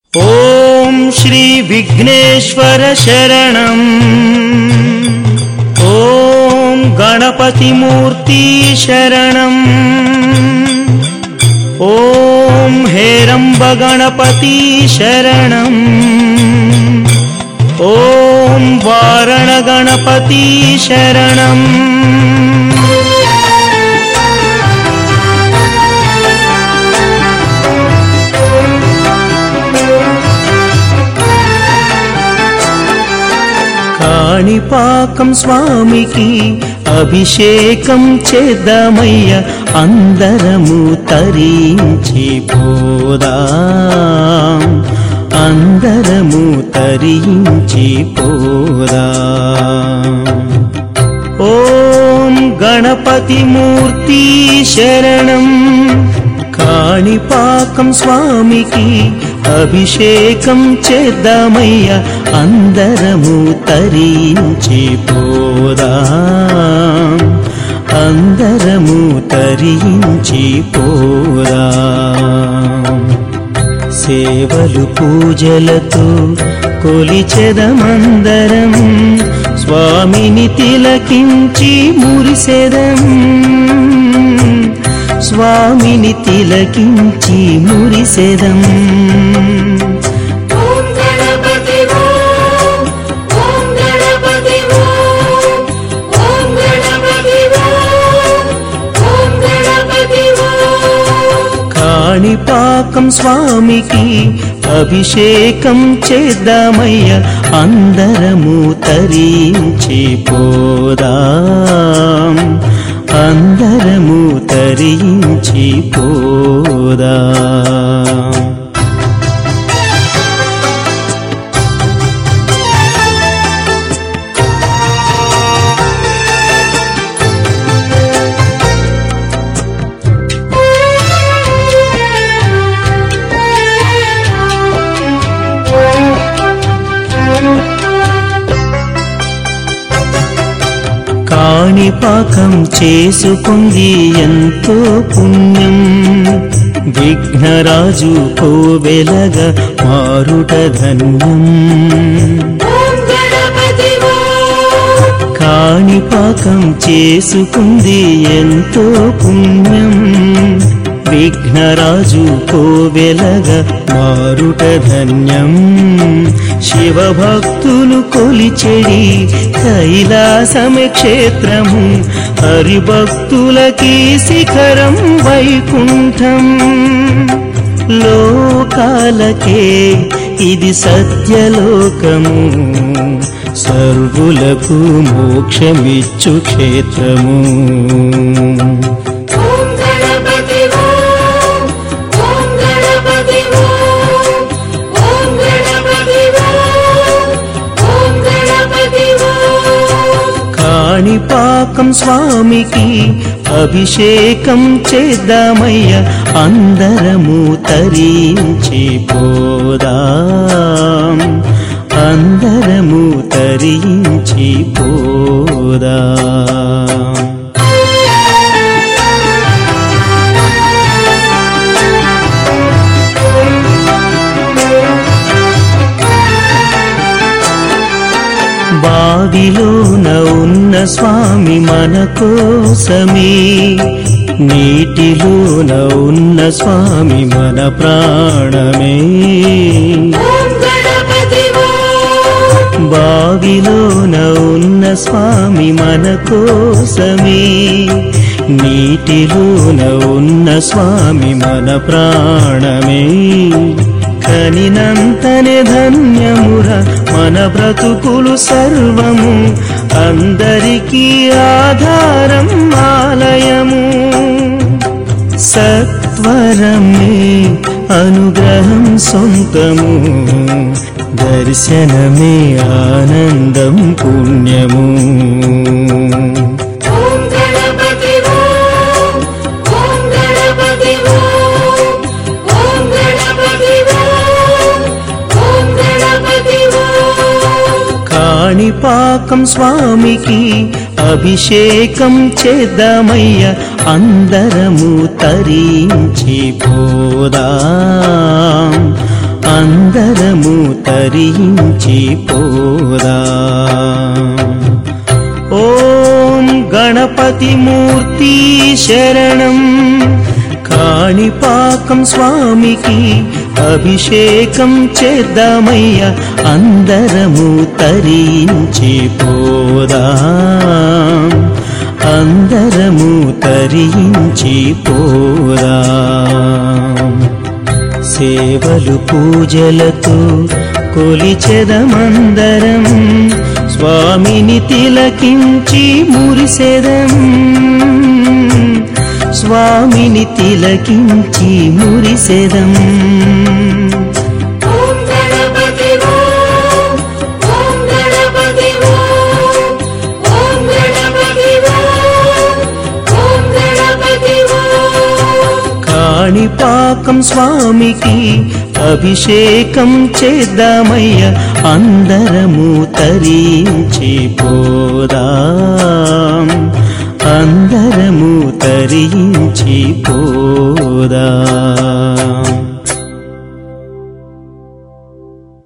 ॐ श्रीविघ्नेश्वर शरणम् ॐ गणपतिमूर्ति शरणम् ॐ हेरम्बगणपति शरणम् ॐ वारणगणपति शरणम् కాణిపాకం స్వామికి అభిషేకం చేద్దామయ్య అందరము తరించి పోదాం అందరము తరించి పోదాం ఓం గణపతి మూర్తి శరణం కాణిపాకం స్వామికి అభిషేకం చేద్దామయ్య అందరము తరించి పోదాం అందరము తరించి పోదాం సేవలు పూజలతో కొలిచెదమందరం స్వామిని తిలకించి మురిసెదం స్వామిని తిలకించి మురిసెదం ఓం గణపతి ఓం ఓం గణపతి ఓం ఓం గణపతి ఓం ఓం గణపతి ఓం కాణిపాకం స్వామికి అభిషేకం చేద్దామయ్య అందరము తరించి పోదాం అందరము తరించి పోదాం కాణిపాకం చేసుకుంది ఎంతో పుణ్యం విఘ్నరాజు కోవెలగ మారుట ధన్యం ఓం గణపతి ఓం కాణిపాకం చేసుకుంది ఎంతో పుణ్యం విఘ్నరాజు కోవెలగ మారుట ధన్యం శివభక్తులు కొలిచెడి కైలాసమే క్షేత్రము హరిభక్తులకి శిఖరం వైకుంఠం లోకాలకే ఇది సత్యలోకము సర్వులకు మోక్షమిచ్చు క్షేత్రము ఓం గణపతి ఓం ఓం గణపతి ఓం ఓం గణపతి ఓం ఓం గణపతి ఓం కాణిపాకం స్వామికి అభిషేకం చేద్దామయ్య అందరము తరించి పోదాం అందరము తరించి పోదాం బావిలోన ఉన్న స్వామి మన కోసమే నీటిలోన ఉన్న స్వామి మన ప్రాణమే ఓం గణపతి ఓం బావిలోన ఉన్న స్వామి మన కోసమే నీటిలోన ఉన్న స్వామి మన ప్రాణమే కనినంతనే ధన్యముర మన బ్రతుకులు సర్వము అందరికీ ఆధారం ఆలయము సత్వరమే అనుగ్రహం సొంతము దర్శనమే ఆనందం పుణ్యము ఓం గణపతి ఓం ఓం గణపతి ఓం ఓం గణపతి ఓం ఓం గణపతి ఓం కాణిపాకం స్వామికి అభిషేకం చేద్దామయ్య అందరము తరించి పోదాం అందరము తరించి పోదా ఓం గణపతి మూర్తి శరణం కాణిపాకం స్వామికి అభిషేకం చేద్దామయ్య అందరము తరించి పోదా అందరము తరించి పోదా సేవలు పూజలతో కొలిచెదమందరం స్వామిని తిలకించి మురిసెదం స్వామిని తిలకించి మురిసెదం ఓం గణపతి ఓం ఓం గణపతి ఓం ఓం గణపతి ఓం ఓం గణపతి ఓం కాణిపాకం స్వామికి అభిషేకం చేద్దామయ్య అందరము తరించి పోదాం అందరము తరించి పోదాం